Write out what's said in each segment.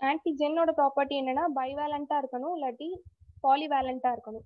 ஆன்டிஜென்னோட property என்னன்னா பைவேலண்டா இருக்கணும் இல்லாட்டி பாலிவேலண்டா இருக்கணும்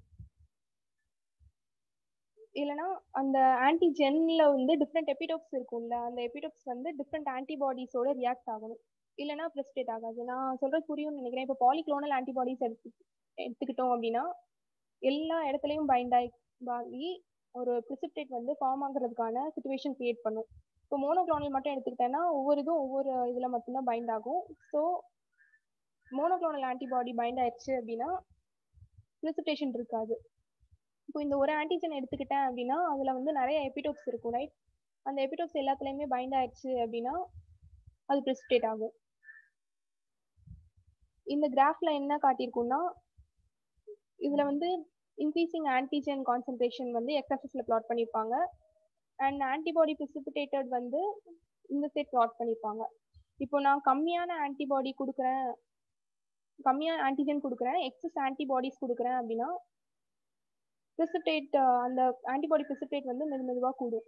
இல்லைன்னா அந்த ஆன்டிஜென்ல வந்து டிஃப்ரெண்ட் எபிடோப்ஸ் இருக்கும்ல அந்த எபிடோப்ஸ் வந்து டிஃப்ரெண்ட் ஆன்டிபாடிஸோட ரியாக்ட் ஆகணும் இல்லைன்னா ப்ரெசிடேட் ஆகாது நான் சொல்றது புரியும்னு நினைக்கிறேன் இப்போ பாலிக்ளோனல் ஆன்டிபாடிஸ் எடுத்து எடுத்துக்கிட்டோம் அப்படின்னா எல்லா இடத்துலையும் பைண்ட் ஆகி ஒரு ப்ரிசிப்டேட் வந்து ஃபார்ம் ஆகுறதுக்கான சுச்சுவேஷன் கிரியேட் பண்ணும் இப்போ மோனோக்ளோனல் மட்டும் எடுத்துக்கிட்டேன்னா ஒவ்வொரு இதுவும் ஒவ்வொரு இதில் மட்டும்தான் பைண்ட் ஆகும் ஸோ மோனோக்ளோனல் ஆன்டிபாடி பைண்ட் ஆயிடுச்சு அப்படின்னா ப்ரிசிப்டேஷன் இருக்காது இப்போ இந்த ஒரு ஆன்டிஜன் எடுத்துக்கிட்டேன் அப்படின்னா அதில் வந்து நிறைய எபிடோப்ஸ் இருக்கும் ரைட் அந்த எபிடோப்ஸ் எல்லாத்துலேயுமே பைண்ட் ஆயிடுச்சு அப்படின்னா அது ப்ரிசிப்டேட் ஆகும் இந்த கிராஃப்ல என்ன காட்டியிருக்கும்னா இதுல வந்து இன்க்ரீசிங் ஆன்டிஜன் கான்சன்ட்ரேஷன் வந்து எக்ஸஸ்ல பிளாட் பண்ணியிருப்பாங்க அண்ட் ஆன்டிபாடி பிரிசிபிடேட்டட் வந்து இந்த சைட் பிளாட் பண்ணியிருப்பாங்க இப்போ நான் கம்மியான ஆன்டிபாடி கொடுக்குறேன் கம்மியான ஆன்டிஜன் கொடுக்குறேன் எக்ஸஸ் ஆன்டிபாடிஸ் கொடுக்குறேன் அப்படின்னா பிரிசிபிடேட் அந்த ஆன்டிபாடி பிரிசிபிடேட் வந்து மெது மெதுவாக கூடும்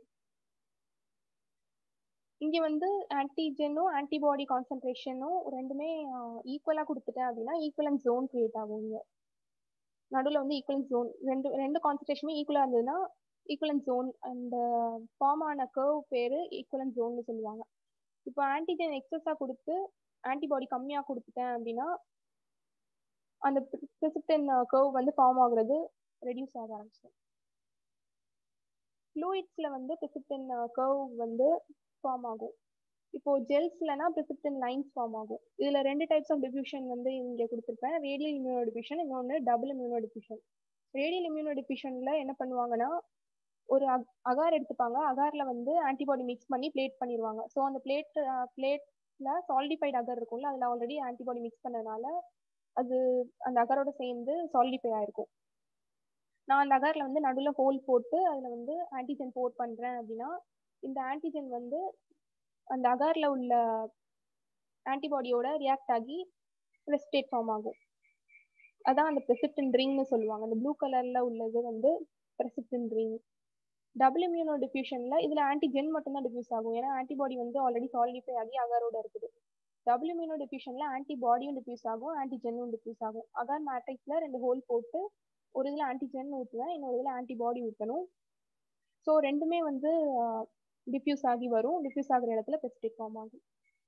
இங்கே வந்து ஆன்டிஜெனும் ஆன்டிபாடி கான்சன்ட்ரேஷனும் ரெண்டுமே ஈக்குவலாக கொடுத்துட்டேன் அப்படின்னா ஈக்குவலன் ஜோன் கிரியேட் ஆகும் இங்கே நடுவில் வந்து ஈக்குவலன் ஜோன் ரெண்டு ரெண்டு கான்சன்ட்ரேஷனுமே ஈக்குவலாக இருந்ததுன்னா ஈக்குவலன் ஜோன் அந்த ஃபார்ம் ஆன கர்வ் பேர் ஈக்குவலன் ஜோன்னு சொல்லுவாங்க இப்போ ஆன்டிஜென் எக்ஸஸாக கொடுத்து ஆன்டிபாடி கம்மியாக கொடுத்துட்டேன் அப்படின்னா அந்த பிரிசிப்டன் கர்வ் வந்து ஃபார்ம் ஆகுறது ரெடியூஸ் ஆக ஆரம்பிச்சிடும் ஃப்ளூயிட்ஸில் வந்து பிரிசிப்டன் கர்வ் வந்து ஃபார்ம் ஆகும் இப்போ ஜெல்ஸ்லனா பிரிசிப்டன் லைன்ஸ் ஃபார்ம் ஆகும் இதுல ரெண்டு டைப்ஸ் ஆஃப் டிஃபியூஷன் வந்து இங்க கொடுத்துருப்பேன் ரேடியல் இம்யூனோ டிஃபியூஷன் இன்னொன்று double immuno diffusion radial immuno டிஃபியூஷன்ல என்ன பண்ணுவாங்கன்னா ஒரு அகார் எடுத்துப்பாங்க அகார்ல வந்து ஆன்டிபாடி மிக்ஸ் பண்ணி பிளேட் பண்ணிடுவாங்க ஸோ அந்த பிளேட் பிளேட்ல சாலிடிஃபைட் அகர் இருக்கும்ல அதுல ஆல்ரெடி ஆன்டிபாடி மிக்ஸ் பண்ணனால அது அந்த அகரோட சேர்ந்து சாலிடிஃபை ஆயிருக்கும் நான் அந்த அகார்ல வந்து நடுவில் ஹோல் போட்டு அதுல வந்து ஆன்டிஜன் போட் பண்றேன் அப்படின்னா இந்த ஆன்டிஜன் வந்து அந்த அகார்ல உள்ள ஆன்டிபாடியோட ரியாக்ட் ஆகி ரெஸ்டேட் ஃபார்ம் ஆகும் அதான் அந்த பிரசிப்டன் ரிங்னு சொல்லுவாங்க அந்த ப்ளூ கலர்ல உள்ளது வந்து பிரசிப்டன் ரிங் டபுள் இம்யூனோ டிஃபியூஷன்ல இதுல ஆன்டிஜென் மட்டும்தான் டிஃபியூஸ் ஆகும் ஏன்னா ஆன்டிபாடி வந்து ஆல்ரெடி சாலிடிஃபை ஆகி அகாரோட இருக்குது டபுள் இம்யூனோ டிஃபியூஷன்ல ஆன்டிபாடியும் டிஃபியூஸ் ஆகும் ஆன்டிஜென்னும் டிஃபியூஸ் ஆகும் அகார் மேட்ரிக்ஸ்ல ரெண்டு ஹோல் போட்டு ஒரு இதுல ஆன்டிஜென் ஊற்றுவேன் இன்னொரு இதுல ஆன்டிபாடி ஊற்றணும் ஸோ ரெண்டுமே வந்து டிஃப்யூஸ் ஆகி வரும் டிஃப்யூஸ் ஆகிற இடத்துல பெஸ்டிக் ஃபார்ம் ஆகும்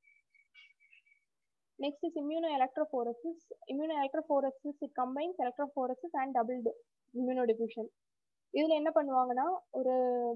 next is immuno electrophoresis immuno electrophoresis it combines electrophoresis and double immuno diffusion இதுல என்ன பண்ணுவாங்கன்னா ஒரு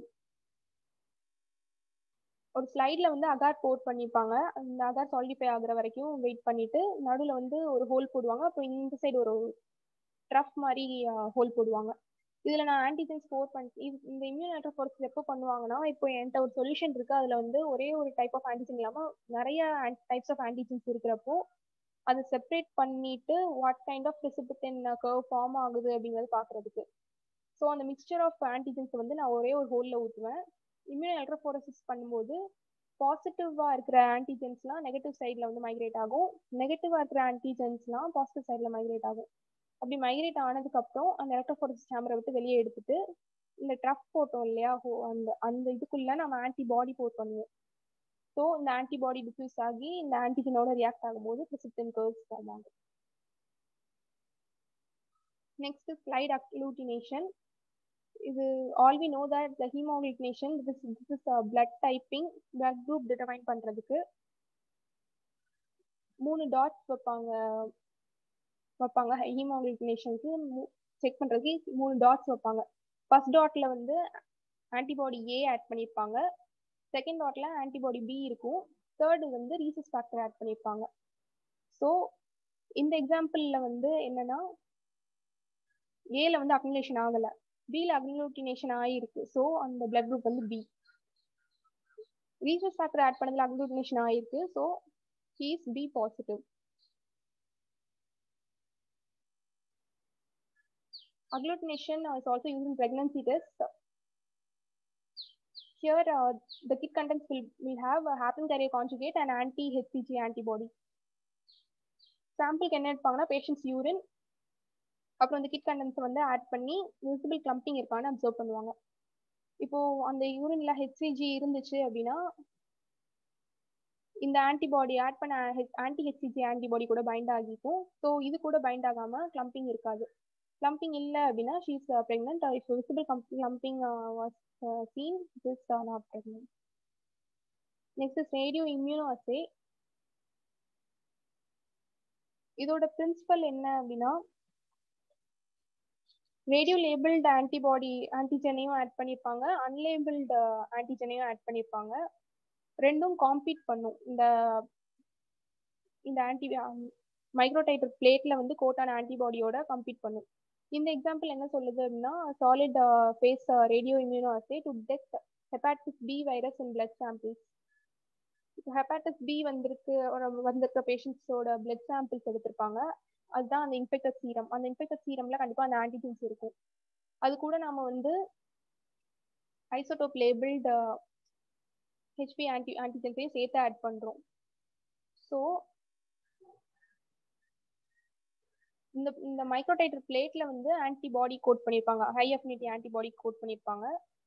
ஒரு ஸ்லைட்ல வந்து அகார் போட் பண்ணிப்பாங்க அந்த அகார் சாலிடிஃபை ஆகுற வரைக்கும் வெயிட் பண்ணிட்டு நடுவில் வந்து ஒரு ஹோல் போடுவாங்க அப்புறம் இந்த சைடு ஒரு ட்ரஃப் மாதிரி ஹோல் போடுவாங்க இதுல நான் ஆன்டிஜன் ஸ்கோர் பண்ணி இந்த இம்யூன் எலக்ட்ரோஃபோர்ஸ் எப்போ பண்ணுவாங்கன்னா இப்போ என்கிட்ட ஒரு சொல்யூஷன் இருக்கு அதுல வந்து ஒரே ஒரு டைப் ஆஃப் ஆன்டிஜன் இல்லாம நிறைய டைப்ஸ் ஆஃப் ஆன்டிஜன்ஸ் இருக்கிறப்போ அதை செப்பரேட் பண்ணிட்டு what kind of precipitin curve form ஆகுது அப்படிங்கிறது பாக்குறதுக்கு ஸோ அந்த மிக்சர் ஆஃப் ஆன்டிஜன்ஸ் வந்து நான் ஒரே ஒரு ஹோல்ல ஊற்றுவேன் இம்யூன் எலக்ட்ரோஃபோரசிஸ் பண்ணும்போது பாசிட்டிவா இருக்கிற ஆன்டிஜென்ஸ்லாம் நெகட்டிவ் சைடில் வந்து மைக்ரேட் ஆகும் நெகட்டிவா இருக்கிற ஆன்டிஜென்ஸ்லாம் பாசிட்டிவ் சைடில் மைக்ரேட் ஆகும் அப்படி மைக்ரேட் ஆனதுக்கு அப்புறம் அந்த எலக்ட்ரோஃபோரசிஸ் சேம்பரை விட்டு வெளியே எடுத்துட்டு இந்த ட்ரஃப் போட்டோம் இல்லையா அந்த அந்த இதுக்குள்ள நம்ம ஆன்டிபாடி போட் பண்ணுவோம் ஸோ இந்த ஆன்டிபாடி டிஃப்யூஸ் ஆகி இந்த ஆன்டிஜனோட ரியாக்ட் ஆகும்போது பிரிசிப்டன் கர்வ்ஸ் ஃபார்ம் ஆகும் நெக்ஸ்ட் ஸ்லைட் அக்ளூட்டினேஷன் இது all we know that the haemagglutination this this is blood typing blood group determine பண்றதுக்கு மூணு டாட்ஸ் வைப்பாங்க வைப்பாங்க ஹீமோக்ளினேஷனுக்கு செக் பண்றதுக்கு மூணு டாட்ஸ் வைப்பாங்க ஃபர்ஸ்ட் டாட்ல வந்து ஆன்டிபாடி ஏ ஆட் பண்ணியிருப்பாங்க செகண்ட் டாட்ல ஆன்டிபாடி பி இருக்கும் தேர்டு வந்து ரீசஸ் ஃபேக்டர் ஆட் பண்ணியிருப்பாங்க ஸோ இந்த எக்ஸாம்பிள்ல வந்து என்னன்னா ஏல வந்து அக்னிலேஷன் ஆகல பில அக்னிலூட்டினேஷன் ஆயிருக்கு ஸோ அந்த பிளட் குரூப் வந்து பி ரீசஸ் ஃபேக்டர் ஆட் பண்ணதுல அக்னிலூட்டினேஷன் ஆயிருக்கு so he's B positive agglutination is also used in pregnancy test. Here, uh, the kit contents will, will have a happen carrier conjugate and anti-HCG antibody. சாம்பிளுக்கு என்ன எடுப்பாங்கன்னா patients urine அப்புறம் அந்த kit contents வந்து add பண்ணி visible clumping இருக்கான்னு observe பண்ணுவாங்க இப்போ அந்த யூரின்ல ஹெச்சிஜி இருந்துச்சு அப்படின்னா இந்த ஆன்டிபாடி ஆட் பண்ண ஆன்டி ஹெச்சிஜி ஆன்டிபாடி கூட பைண்ட் ஆகிக்கும் ஸோ இது கூட பைண்ட் ஆகாம கிளம்பிங் இருக்காது கிளம்பிங் இல்லை அப்படின்னா she's pregnant if visible clumping was seen this not pregnant next radio immuno assay இதோட பிரின்சிபல் என்ன அப்படின்னா ரேடியோ லேபிள்டு ஆன்டிபாடி ஆன்டிஜனையும் ஆட் பண்ணியிருப்பாங்க அன்லேபிள்டு ஆன்டிஜனையும் ஆட் பண்ணியிருப்பாங்க ரெண்டும் காம்பீட் பண்ணும் இந்த இந்த ஆன்டி மைக்ரோடைட்டர் பிளேட்ல வந்து கோட்டான ஆன்டிபாடியோட கம்பீட் பண்ணும் இந்த எக்ஸாம்பிள் என்ன சொல்லுது அப்படின்னா solid phase radio immuno assay to detect hepatitis B virus in blood samples hepatitis B வந்திருக்கு வந்திருக்க பேஷண்ட்ஸோட பிளட் சாம்பிள்ஸ் எடுத்திருப்பாங்க அதுதான் அந்த இன்ஃபெக்டட் சீரம் அந்த இன்ஃபெக்டட் சீரம்ல கண்டிப்பா அந்த ஆன்டிஜென்ஸ் இருக்கும் அது கூட நாம வந்து ஐசோடோப் லேபிள்டு ஹெச்பி ஆன்டி ஆன்டிஜென்ஸையும் சேர்த்து ஆட் பண்றோம் ஸோ இந்த இந்த மைக்ரோடைட்டர் பிளேட்ல வந்து ஆன்டிபாடி கோட் பண்ணியிருப்பாங்க ஹை அஃபினிட்டி ஆன்டிபாடி கோட் பண்ணியிருப்பாங்க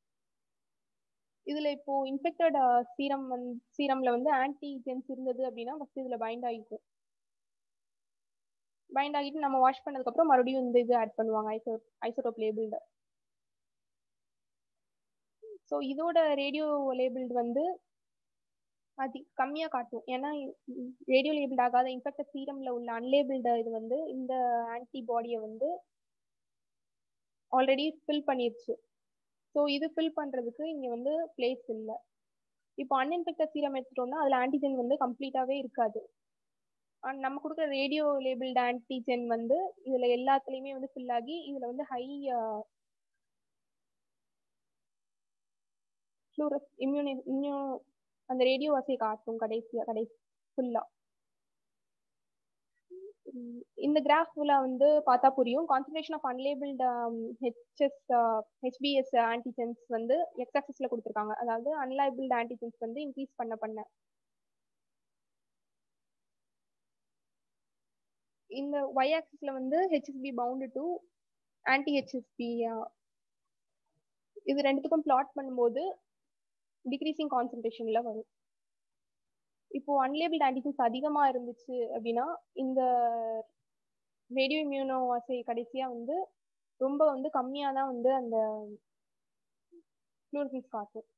இதுல இப்போ இன்ஃபெக்டட் சீரம் வந்து சீரம்ல வந்து ஆன்டிஜென்ஸ் இருந்தது அப்படின்னா ஃபர்ஸ்ட் இதுல பைண்ட் ஆகிக்கும் பைண்ட் ஆகிட்டு நம்ம வாஷ் பண்ணதுக்கு அப்புறம் மறுபடியும் இந்த இது ஆட் பண்ணுவாங்க ஐசோ ஐசோடோப் லேபிள்டு ஸோ இதோட ரேடியோ லேபிள்டு வந்து அது கம்மியாக காட்டும் ஏன்னா ரேடியோ லேபிள்ட் ஆகாத இன்ஃபெக்டட் சீரம்ல உள்ள அன்லேபிள்டு இது வந்து இந்த ஆன்டிபாடியை வந்து ஆல்ரெடி ஃபில் பண்ணிருச்சு ஸோ இது ஃபில் பண்ணுறதுக்கு இங்கே வந்து பிளேஸ் இல்லை இப்போ அன்இன்ஃபெக்டட் சீரம் எடுத்துட்டோம்னா அதில் ஆன்டிஜென் வந்து கம்ப்ளீட்டாகவே இருக்காது நம்ம கொடுக்குற ரேடியோ லேபிள்டு ஆன்டிஜென் வந்து இதில் எல்லாத்துலேயுமே வந்து ஃபில் ஆகி இதில் வந்து ஹை ஃப்ளூரஸ் இம்யூனி இம்யூ அந்த ரேடியோ வசையை காட்டும் கடைசியா கடைசி ஃபுல்லா இந்த கிராஃப்ல வந்து பார்த்தா புரியும் concentration of unlabelled HS HBS antigens வந்து எக்ஸ் ஆக்சிஸ்ல கொடுத்துருக்காங்க அதாவது அன்லேபிள்டு ஆன்டிஜென்ஸ் வந்து இன்க்ரீஸ் பண்ண பண்ண இந்த ஒய் ஆக்சிஸ்ல வந்து HSB bound to anti HSB இது ரெண்டுத்துக்கும் பிளாட் பண்ணும்போது டிக்ரீசிங் கான்சன்ட்ரேஷன்ல வரும் இப்போ அன்லேபிள்ட் ஆன்டிஜென்ஸ் அதிகமா இருந்துச்சு அப்படின்னா இந்த ரேடியோ இம்யூனோ அசை கடைசியா வந்து ரொம்ப வந்து கம்மியா தான் வந்து அந்த ஃப்ளூரசன்ஸ் காட்டும்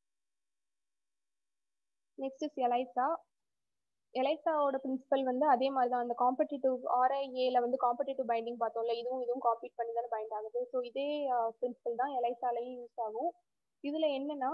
நெக்ஸ்ட் இஸ் எலைசா எலைசாவோட பிரின்சிபல் வந்து அதே மாதிரி தான் அந்த காம்படிட்டிவ் ஆர்ஐஏல வந்து காம்படிட்டிவ் பைண்டிங் பார்த்தோம்ல இதுவும் இதுவும் காம்பீட் பண்ணி தானே பைண்ட் ஆகுது ஸோ இதே பிரின்சிபல் தான் எலைசாலையும் யூஸ் ஆகும் இதுல என்னன்னா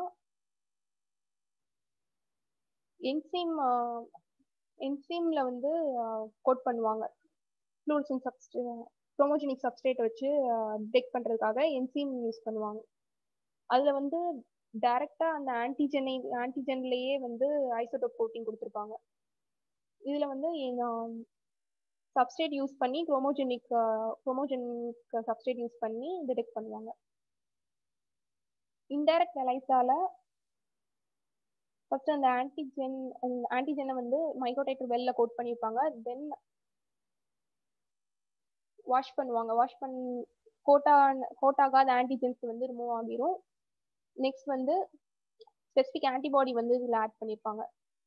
என்சீம் என்சீம்ல வந்து கோட் பண்ணுவாங்க ஃப்ளூரசன் சப்ஸ்டே ப்ரோமோஜெனிக் சப்ஸ்டேட் வச்சு டிடெக்ட் பண்றதுக்காக என்சீம் யூஸ் பண்ணுவாங்க அதுல வந்து டைரக்டா அந்த ஆன்டிஜெனை ஆன்டிஜென்லயே வந்து ஐசோடோப் கோட்டிங் கொடுத்துருப்பாங்க இதுல வந்து சப்ஸ்டேட் யூஸ் பண்ணி குரோமோஜெனிக் குரோமோஜெனிக் சப்ஸ்டேட் யூஸ் பண்ணி டிடெக்ட் பண்ணுவாங்க இன்டைரக்ட் எலைசால ஃபர்ஸ்ட் அந்த ஆன்டிஜென் ஆன்டிஜெனை வந்து மைக்ரோடைட்டர் வெல்ல கோட் பண்ணியிருப்பாங்க தென் வாஷ் பண்ணுவாங்க வாஷ் பண் கோட்டா கோட் ஆகாத ஆன்டிஜென்ஸ் வந்து ரிமூவ் ஆகிரும் நெக்ஸ்ட் வந்து ஸ்பெசிஃபிக் ஆன்டிபாடி வந்து இதில் ஆட் பண்ணியிருப்பாங்க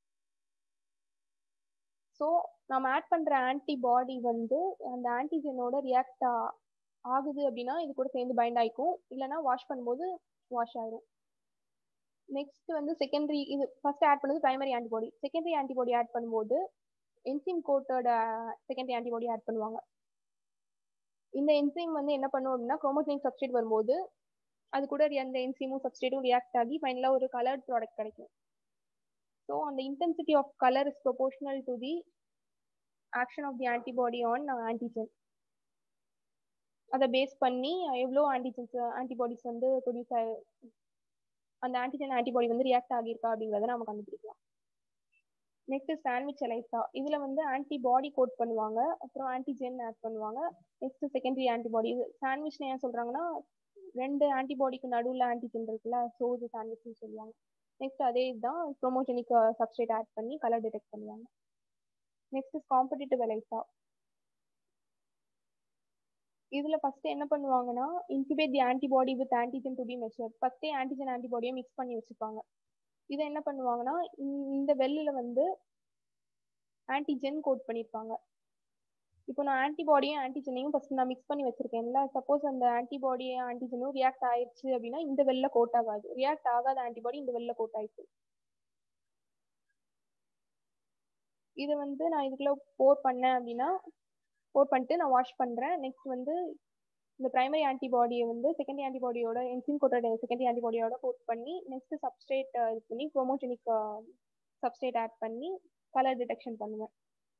ஸோ நம்ம ஆட் பண்ணுற ஆன்டிபாடி வந்து அந்த ஆன்டிஜெனோட ரியாக்ட் ஆகுது அப்படின்னா இது கூட சேர்ந்து பைண்ட் ஆகிக்கும் இல்லைன்னா வாஷ் பண்ணும்போது வாஷ் ஆயிரும் நெக்ஸ்ட் வந்து செகண்டரி இது ஃபர்ஸ்ட் ஆட் பண்ணது primary antibody secondary antibody add பண்ணும்போது என்சைம் கோட்டோட செகண்டரி ஆன்டிபாடி ஆட் பண்ணுவாங்க இந்த என்சைம் வந்து என்ன பண்ணும் அப்படின்னா குரோமோஜெனிக் சப்ஸ்டேட் வரும்போது அது கூட அந்த என்சைமும் சப்ஸ்டேட்டும் ரியாக்ட் ஆகி ஃபைனலாக ஒரு கலர்ட் ப்ராடக்ட் கிடைக்கும் ஸோ அந்த intensity of colour is proportional to the action of the antibody on antigen அதை பேஸ் பண்ணி எவ்வளோ ஆன்டிஜென்ஸ் ஆன்டிபாடிஸ் வந்து ப்ரொடியூஸ் ஆகி அந்த ஆன்டிஜென் ஆன்டிபாடி வந்து ரியாக்ட் ஆகியிருக்கா அப்படிங்கிறத நம்ம கண்டுபிடிக்கலாம் நெக்ஸ்ட் சாண்ட்விச் எலைசா இதுல வந்து ஆன்டிபாடி கோட் பண்ணுவாங்க அப்புறம் ஆன்டிஜென் ஆட் பண்ணுவாங்க நெக்ஸ்ட் செகண்டரி ஆன்டிபாடி இது சாண்ட்விச்னு ஏன் சொல்றாங்கன்னா ரெண்டு ஆன்டிபாடிக்கு நடுவில் ஆன்டிஜென் இருக்குல்ல ஸோ இது சாண்ட்விச்னு சொல்லுவாங்க நெக்ஸ்ட் அதே இதுதான் ப்ரொமோஜெனிக் சப்ஸ்டேட் ஆட் பண்ணி கலர் டிடெக்ட் பண்ணுவாங்க நெக்ஸ்ட் காம்படிட்டிவ் எலைசா இதுல ஃபர்ஸ்ட் என்ன பண்ணுவாங்கன்னா incubate the antibody with antigen to be measure ஃபர்ஸ்டே ஆன்டிஜென் ஆன்டிபாடியை மிக்ஸ் பண்ணி வச்சுப்பாங்க இதை என்ன பண்ணுவாங்கன்னா இந்த வெல்லில் வந்து ஆன்டிஜென் கோட் பண்ணியிருப்பாங்க இப்போ நான் ஆன்டிபாடியும் ஆன்டிஜெனையும் ஃபர்ஸ்ட் நான் மிக்ஸ் பண்ணி வச்சிருக்கேன்ல சப்போஸ் அந்த ஆன்டிபாடியும் ஆன்டிஜெனும் ரியாக்ட் ஆயிடுச்சு அப்படின்னா இந்த வெளில கோட் ஆகாது ரியாக்ட் ஆகாத ஆன்டிபாடி இந்த வெளில கோட் ஆயிடுச்சு இதை வந்து நான் இதுக்குள்ள போர் பண்ணேன் அப்படின்னா போர் பண்ணிட்டு நான் வாஷ் பண்றேன் நெக்ஸ்ட் வந்து இந்த பிரைமரி ஆன்டிபாடியை வந்து செகண்டரி ஆன்டிபாடியோட என்சின் கோட்டட் செகண்டரி ஆன்டிபாடியோட கோட் பண்ணி நெக்ஸ்ட் சப்ஸ்ட்ரேட் இது பண்ணி குரோமோஜெனிக் சப்ஸ்ட்ரேட் ஆட் பண்ணி கலர் டிடெக்ஷன் பண்ணுவேன்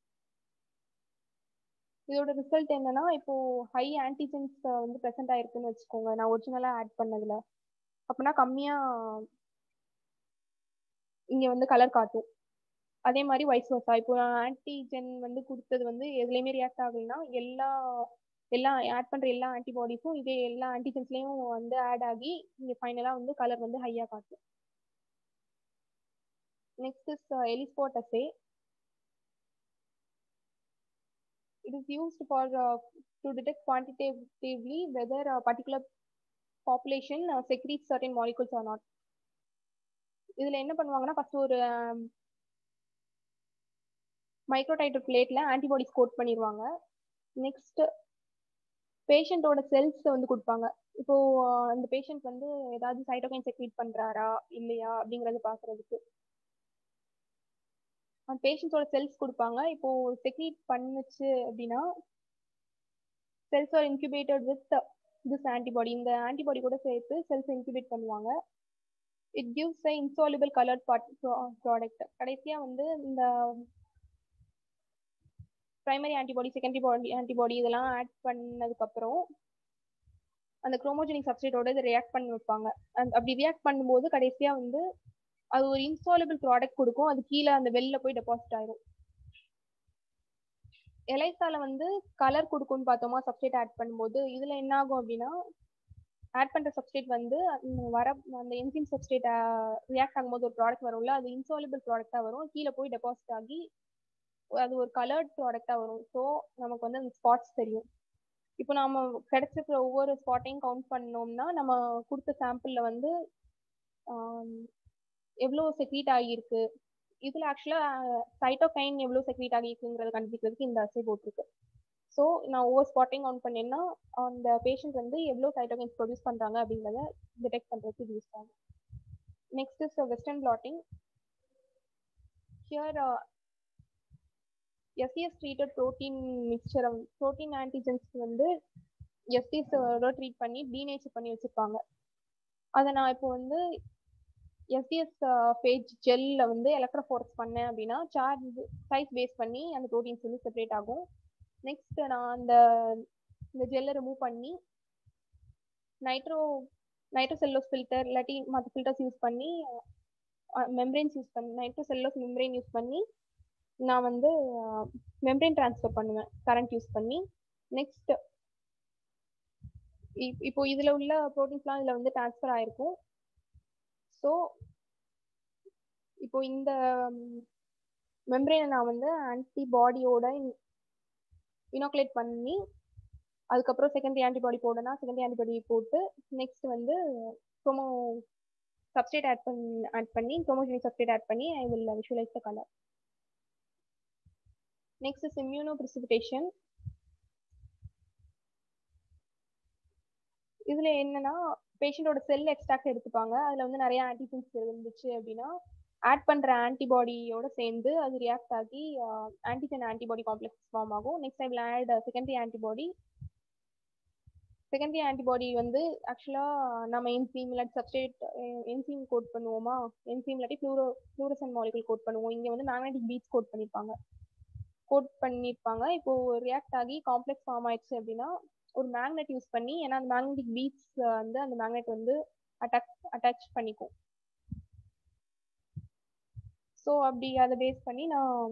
இதோட ரிசல்ட் என்னன்னா இப்போ ஹை ஆன்டிஜென்ஸ் வந்து ப்ரெசென்ட் ஆயிருக்குன்னு வச்சுக்கோங்க நான் ஒரிஜினலா ஆட் பண்ணதுல அப்படின்னா கம்மியா இங்க வந்து கலர் காட்டும் அதே மாதிரி வைஸ் வர்சா இப்போ நான் ஆன்டிஜென் வந்து கொடுத்தது வந்து எதுலையுமே ரியாக்ட் ஆகலைன்னா எல்லா எல்லா ஆட் பண்ற எல்லா ஆன்டிபாடிஸும் இதே எல்லா ஆன்டிஜென்ஸ்லயும் வந்து ஆட் ஆகி இங்க ஃபைனலா வந்து கலர் வந்து ஹையா காட்டும் next is ELISpot assay it is used for uh, to detect quantitatively whether a particular population uh, secretes certain molecules or not இதுல என்ன பண்ணுவாங்கன்னா ஃபர்ஸ்ட் ஒரு மைக்ரோடைட்டர் பிளேட்ல ஆன்டிபாடிஸ் கோட் பண்ணிடுவாங்க நெக்ஸ்ட் பேஷண்டோட செல்ஸ் வந்து கொடுப்பாங்க இப்போ அந்த பேஷண்ட் வந்து ஏதாவது சைட்டோகைன் செக்ரீட் பண்றாரா இல்லையா அப்படிங்கறது பாக்குறதுக்கு அந்த பேஷண்ட்ஸோட செல்ஸ் கொடுப்பாங்க இப்போ செக்ரீட் பண்ணுச்சு அப்படின்னா cells are incubated with this antibody இந்த ஆன்டிபாடி கூட சேர்த்து செல்ஸ் இன்குபேட் பண்ணுவாங்க it gives a insoluble colour product கடைசியா வந்து இந்த primary antibody secondary body antibody இதெல்லாம் ஆட் பண்ணதுக்கு அப்புறம் அந்த குரோமோஜெனிக் சப்ஸ்டேட்டோட இதை ரியாக்ட் பண்ணி வைப்பாங்க அப்படி ரியாக்ட் பண்ணும்போது கடைசியா வந்து அது ஒரு இன்சாலபிள் ப்ராடக்ட் கொடுக்கும் அது கீழே அந்த வெளில போய் டெபாசிட் ஆயிரும் எலைசால வந்து கலர் கொடுக்கும்னு பார்த்தோமா சப்ஸ்டேட் ஆட் பண்ணும்போது இதுல என்ன ஆகும் அப்படின்னா ஆட் பண்ற சப்ஸ்டேட் வந்து வர அந்த என்சிம் சப்ஸ்டேட் ரியாக்ட் ஆகும்போது ஒரு ப்ராடக்ட் வரும்ல அது இன்சாலிபிள் ப்ராடக்டா வரும் கீழே போய் டெபாசிட் ஆகி அது ஒரு கலர்ட் ப்ராடக்டா வரும் ஸோ நமக்கு வந்து அந்த ஸ்பாட்ஸ் தெரியும் இப்போ நாம கிடைச்சிருக்கிற ஒவ்வொரு ஸ்பாட்டையும் கவுண்ட் பண்ணோம்னா நம்ம கொடுத்த சாம்பிள்ல வந்து எவ்வளோ செக்ரீட் ஆகியிருக்கு இதுல ஆக்சுவலா சைட்டோகைன் எவ்வளோ செக்ரீட் ஆகியிருக்குங்கிறத கண்டுபிடிக்கிறதுக்கு இந்த அசை போட்டிருக்கு ஸோ நான் ஒவ்வொரு ஸ்பாட்டையும் கவுண்ட் பண்ணேன்னா அந்த பேஷண்ட் வந்து எவ்வளோ சைட்டோகைன்ஸ் ப்ரொடியூஸ் பண்றாங்க அப்படிங்கிறத டிடெக்ட் பண்றதுக்கு இது யூஸ் ஆகும் next is western blotting here SDS treated protein mixture protein antigens வந்து எஸ்டிஎஸ் ட்ரீட் பண்ணி டீநேச்சர் பண்ணி வச்சிருப்பாங்க அதை நான் இப்போ வந்து எஸ்டிஎஸ் பேஜ் ஜெல்ல வந்து எலக்ட்ரோஃபோர்ஸ் பண்ணேன் அப்படின்னா சார்ஜ் சைஸ் பேஸ் பண்ணி அந்த ப்ரோட்டீன்ஸ் வந்து செப்பரேட் ஆகும் நெக்ஸ்ட் நான் அந்த இந்த ஜெல்லை ரிமூவ் பண்ணி நைட்ரோ நைட்ரோ செல்லோஸ் ஃபில்டர் இல்லாட்டி மற்ற ஃபில்டர்ஸ் யூஸ் பண்ணி மெம்ப்ரெயின்ஸ் யூஸ் பண்ணி நைட்ரோ செல்லோஸ் மெம்ப்ரெயின் யூஸ் பண்ணி நான் வந்து மெம்ப்ரெயின் ட்ரான்ஸ்ஃபர் பண்ணுவேன் கரண்ட் யூஸ் பண்ணி நெக்ஸ்ட் இப்போ இதுல உள்ள ப்ரோட்டீன்ஸ்லாம் இதுல வந்து ட்ரான்ஸ்ஃபர் ஆயிருக்கும் ஸோ இப்போ இந்த மெம்பரேனை நான் வந்து ஆன்டிபாடியோட இனோகுலேட் பண்ணி அதுக்கப்புறம் செகண்டரி ஆன்டிபாடி போடனா செகண்டரி ஆன்டிபாடி போட்டு நெக்ஸ்ட் வந்து ப்ரோமோ சப்ஸ்டேட் ஆட் பண்ணி ஆட் பண்ணி க்ரோமோஜெனிக் சப்ஸ்டேட் ஆட் பண்ணி I will visualise the colour next is immuno precipitation இதுல என்னன்னா பேஷண்டோட செல் எக்ஸ்ட்ராக்ட் எடுத்துப்பாங்க அதுல வந்து நிறைய ஆன்டிஜென்ஸ் இருந்துச்சு அப்படின்னா ஆட் பண்ற ஆன்டிபாடியோட சேர்ந்து அது ரியாக்ட் ஆகி ஆன்டிஜென் ஆன்டிபாடி காம்ப்ளெக்ஸ் ஃபார்ம் ஆகும் next time add secondary antibody secondary antibody வந்து ஆக்சுவலா நம்ம என்சீம் இல்லாட்டி சப்ஸ்டேட் என்சீம் கோட் பண்ணுவோமா என்சீம் இல்லாட்டி ஃப்ளூரோ ஃப்ளூரசன் மாலிகுல் கோட் பண்ணுவோம் இங்க வந்து மேக்னெட்டிக் பீட்ஸ் கோட் பண்ணிருப்பாங்க கோட் பண்ணிருப்பாங்க இப்போ ரியாக்ட் ஆகி காம்ப்ளெக்ஸ் ஃபார்ம் ஆயிடுச்சு அப்படின்னா ஒரு மேக்னெட் யூஸ் பண்ணி ஏன்னா அந்த மேக்னெட்டிக் பீட்ஸ் வந்து அந்த மேக்னெட் வந்து அட்டாச் அட்டாச் பண்ணிக்கும் ஸோ அப்படி அதை பேஸ் பண்ணி நான்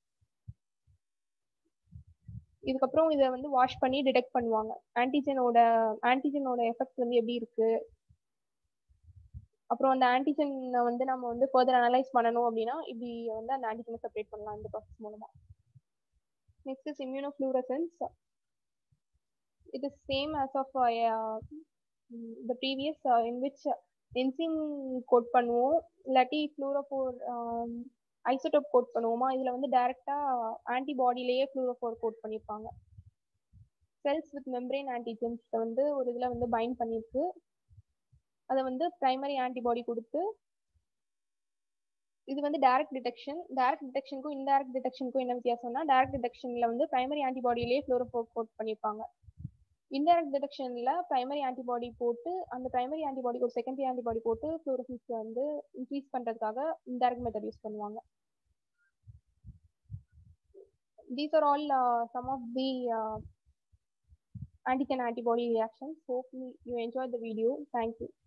இதுக்கப்புறம் இதை வந்து வாஷ் பண்ணி டிடெக்ட் பண்ணுவாங்க ஆன்டிஜனோட ஆன்டிஜனோட எஃபெக்ட் வந்து எப்படி இருக்கு அப்புறம் அந்த ஆன்டிஜன் வந்து நம்ம வந்து ஃபர்தர் அனலைஸ் பண்ணணும் அப்படின்னா இப்படி வந்து அந்த ஆன்டிஜனை செப்பரேட் பண்ணலாம் இந்த ப்ராசஸ் மூலமா next is immunofluorescence it is same as of uh, uh, the previous uh, in which enzyme coat பண்ணுவோம் இல்லாட்டி ஃப்ளூரோஃபோர் ஐசோடோப் கோட் பண்ணுவோமா இதில் வந்து டைரெக்டாக ஆன்டிபாடியிலேயே ஃப்ளூரோஃபோர் கோட் பண்ணியிருப்பாங்க செல்ஸ் வித் மெம்பரேன் ஆன்டிஜென்ஸ் வந்து ஒரு இதில் வந்து பைண்ட் பண்ணியிருக்கு அதை வந்து ப்ரைமரி ஆன்டிபாடி கொடுத்து இது வந்து டைரக்ட் டிடெக்ஷன் டைரக்ட் டிடெக்ஷனுக்கும் இன்டைரக்ட் டிடெக்ஷனுக்கும் என்ன வித்தியாசம்னா டைரக்ட் டிடெக்ஷனில் வந்து ப்ரைமரி ஆன்டிபாடியிலேயே ஃப்ளோரோஃபோர் கோட் பண்ணியிருப்பாங்க இன்டைரக்ட் டிடெக்ஷனில் ப்ரைமரி ஆன்டிபாடி போட்டு அந்த ப்ரைமரி ஆன்டிபாடிக்கு ஒரு செகண்டரி ஆன்டிபாடி போட்டு ஃப்ளோரோசிஸை வந்து இன்க்ரீஸ் பண்ணுறதுக்காக இன்டைரக்ட் மெத்தட் யூஸ் பண்ணுவாங்க these are all uh, some of the uh, antigen antibody reactions hope you you enjoyed the video thank you